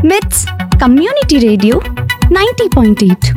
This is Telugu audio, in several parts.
with community radio ninety point eight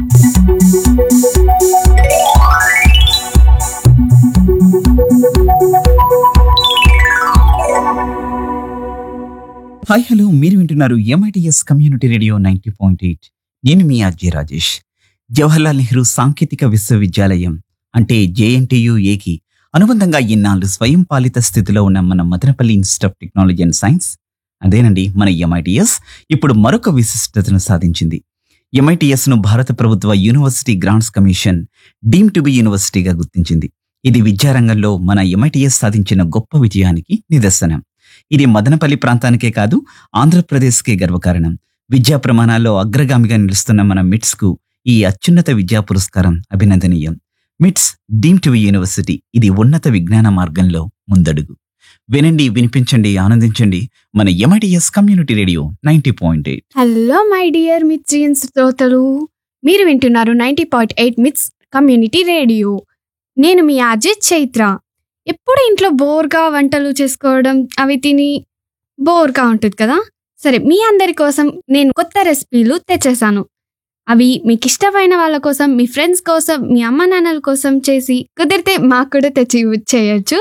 hi hello మీరు వింటున్నారు MITS community radio ninety point eight నేను మీ ఆర్జే రాజేష్ జవహర్లాల్ నెహ్రూ సాంకేతిక విశ్వవిద్యాలయం అంటే జేఎన్టీయుఏకి అనుబంధంగా ఇన్నాళ్ళు స్వయం పాలిత స్థితిలో ఉన్న మన Madanapalle institute of technology and science అదేనండి మన ఎంఐటిఎస్ ఇప్పుడు మరొక విశిష్టతను సాధించింది ఎంఐటిఎస్ ను భారత ప్రభుత్వ university grants commission deem to be యూనివర్సిటీగా గుర్తించింది ఇది విద్యారంగంలో మన ఎంఐటిఎస్ సాధించిన గొప్ప విజయానికి నిదర్శనం ఇది మదనపల్లి ప్రాంతానికే కాదు ఆంధ్రప్రదేశ్కే గర్వకారణం విద్యా ప్రమాణాల్లో అగ్రగామిగా నిలుస్తున్న మన మిట్స్ కు ఈ అత్యున్నత విద్యా పురస్కారం అభినందనీయం మిట్స్ డీమ్ టు యూనివర్సిటీ ఇది ఉన్నత విజ్ఞాన మార్గంలో ముందడుగు వినండి వినిపించండి ఆనందించండి మన MITS community radio ninety point eight hello my dear మిత్రియన్ శ్రోతలు మీరు వింటున్నారు ninety point eight MITS community radio నేను మీ అజిత్ చైత్ర ఎప్పుడు ఇంట్లో బోర్గా వంటలు చేసుకోవడం అవి తిని బోర్గా ఉంటుంది కదా సరే మీ అందరి కోసం నేను కొత్త రెసిపీలు తెచ్చేసాను అవి మీకు ఇష్టమైన వాళ్ళ కోసం మీ ఫ్రెండ్స్ కోసం మీ అమ్మ నాన్నల కోసం చేసి కుదిరితే మాకు కూడా తెచ్చి చేయొచ్చు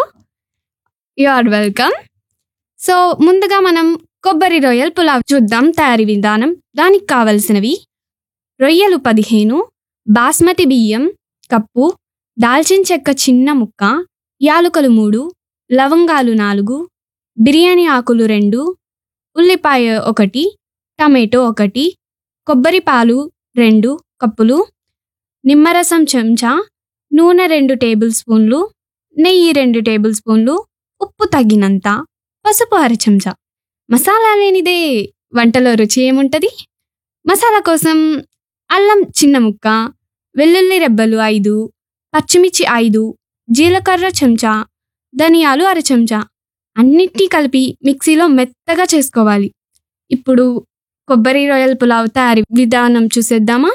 యు ఆర్ వెల్కమ్ సో ముందుగా మనం కొబ్బరి రొయ్యల పులావ్ చూద్దాం తయారీ విధానం దానికి కావలసినవి రొయ్యలు పదిహేను బాస్మతి బియ్యం కప్పు దాల్చిన చెక్క చిన్న ముక్క యాలుకలు మూడు లవంగాలు నాలుగు బిర్యానీ ఆకులు రెండు ఉల్లిపాయ ఒకటి టమాటో ఒకటి కొబ్బరి పాలు రెండు కప్పులు నిమ్మరసం చెంచా నూనె రెండు టేబుల్ స్పూన్లు నెయ్యి రెండు టేబుల్ స్పూన్లు ఉప్పు తగినంత పసుపు అర చెంచా మసాలా లేనిదే వంటలో రుచి ఏముంటుంది మసాలా కోసం అల్లం చిన్న ముక్క వెల్లుల్లి రెబ్బలు ఐదు పచ్చిమిర్చి ఐదు జీలకర్ర చెంచా ధనియాలు అర చెంచా అన్నిటినీ కలిపి మిక్సీలో మెత్తగా చేసుకోవాలి ఇప్పుడు కొబ్బరి రొయ్యల పులావ్ తయారీ విధానం చూసేద్దామా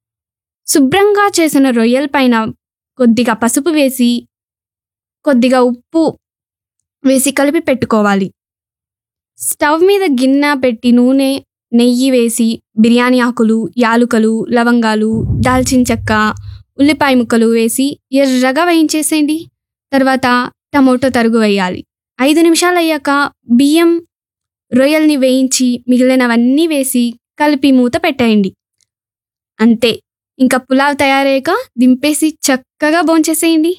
శుభ్రంగా చేసిన రొయ్యల పైన కొద్దిగా పసుపు వేసి కొద్దిగా ఉప్పు వేసి కలిపి పెట్టుకోవాలి స్టవ్ మీద గిన్నె పెట్టి నూనె నెయ్యి వేసి బిర్యానీ ఆకులు యాలుకలు లవంగాలు దాల్చిన చెక్క ఉల్లిపాయ ముక్కలు వేసి ఎర్రగా వేయించేసేయండి తర్వాత టమోటో తరుగు వేయాలి ఐదు నిమిషాలు అయ్యాక బియ్యం రొయ్యల్ని వేయించి మిగిలినవన్నీ వేసి కలిపి మూత పెట్టేయండి అంతే ఇంకా పులావ్ తయారయ్యాక దింపేసి చక్కగా భోంచేసేయండి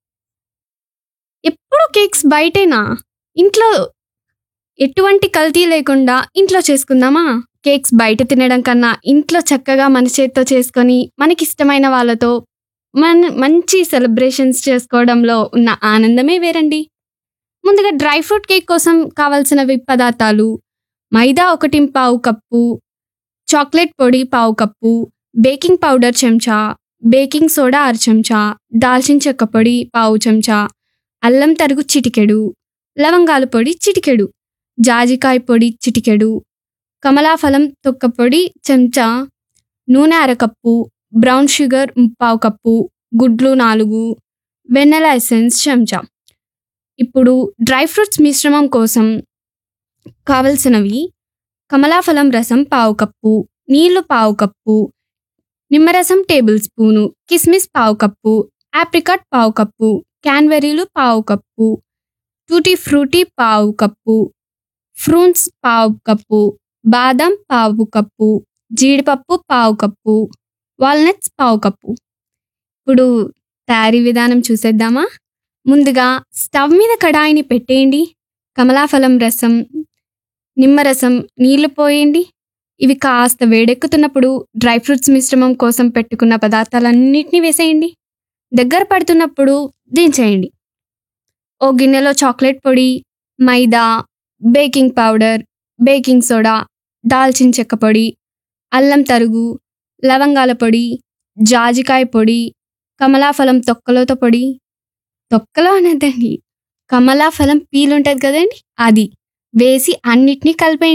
ఎప్పుడు కేక్స్ బయటేనా ఇంట్లో ఎటువంటి కల్తీ లేకుండా ఇంట్లో చేసుకుందామా కేక్స్ బయట తినడం కన్నా ఇంట్లో చక్కగా మన చేత్తో చేసుకొని మనకిష్టమైన వాళ్ళతో మన మంచి సెలబ్రేషన్స్ చేసుకోవడంలో ఉన్న ఆనందమే వేరండి ముందుగా డ్రై ఫ్రూట్ కేక్ కోసం కావాల్సినవి పదార్థాలు మైదా ఒకటి పావు కప్పు చాక్లెట్ పొడి పావు కప్పు బేకింగ్ పౌడర్ చెంచా బేకింగ్ సోడా అర చెంచా దాల్చిన చెక్క పొడి పావు చెంచా అల్లం తరుగు చిటికెడు లవంగాల పొడి చిటికెడు జాజికాయ పొడి చిటికెడు కమలాఫలం తొక్క పొడి చెంచా నూనె అరకప్పు బ్రౌన్ షుగర్ పావు కప్పు గుడ్లు నాలుగు వెన్నెల ఎసెన్స్ చెంచా ఇప్పుడు డ్రై ఫ్రూట్స్ మిశ్రమం కోసం కావలసినవి కమలాఫలం రసం పావు కప్పు నీళ్లు పావు కప్పు నిమ్మరసం టేబుల్ స్పూను కిస్మిస్ పావు కప్పు ఆప్రికాట్ పావు కప్పు క్యాన్వెరీలు పావు కప్పు టూటీ ఫ్రూటీ పావు కప్పు ఫ్రూట్స్ పావు కప్పు బాదం పావు కప్పు జీడిపప్పు పావు కప్పు వాల్నట్స్ పావు కప్పు ఇప్పుడు తయారీ విధానం చూసేద్దామా ముందుగా స్టవ్ మీద కడాయిని పెట్టేయండి కమలాఫలం రసం నిమ్మరసం నీళ్లు పోయండి ఇవి కాస్త వేడెక్కుతున్నప్పుడు డ్రై ఫ్రూట్స్ మిశ్రమం కోసం పెట్టుకున్న పదార్థాలన్నింటినీ వేసేయండి దగ్గర పడుతున్నప్పుడు దించేయండి ఓ గిన్నెలో చాక్లెట్ పొడి మైదా బేకింగ్ పౌడర్ బేకింగ్ సోడా దాల్చిన చెక్క పొడి అల్లం తరుగు లవంగాల పొడి జాజికాయ పొడి కమలాఫలం తొక్కలతో పొడి తొక్కలో అనేదండి కమలాఫలం పీల్ ఉంటుంది కదండి అది వేసి అన్నిటినీ కలిపేయండి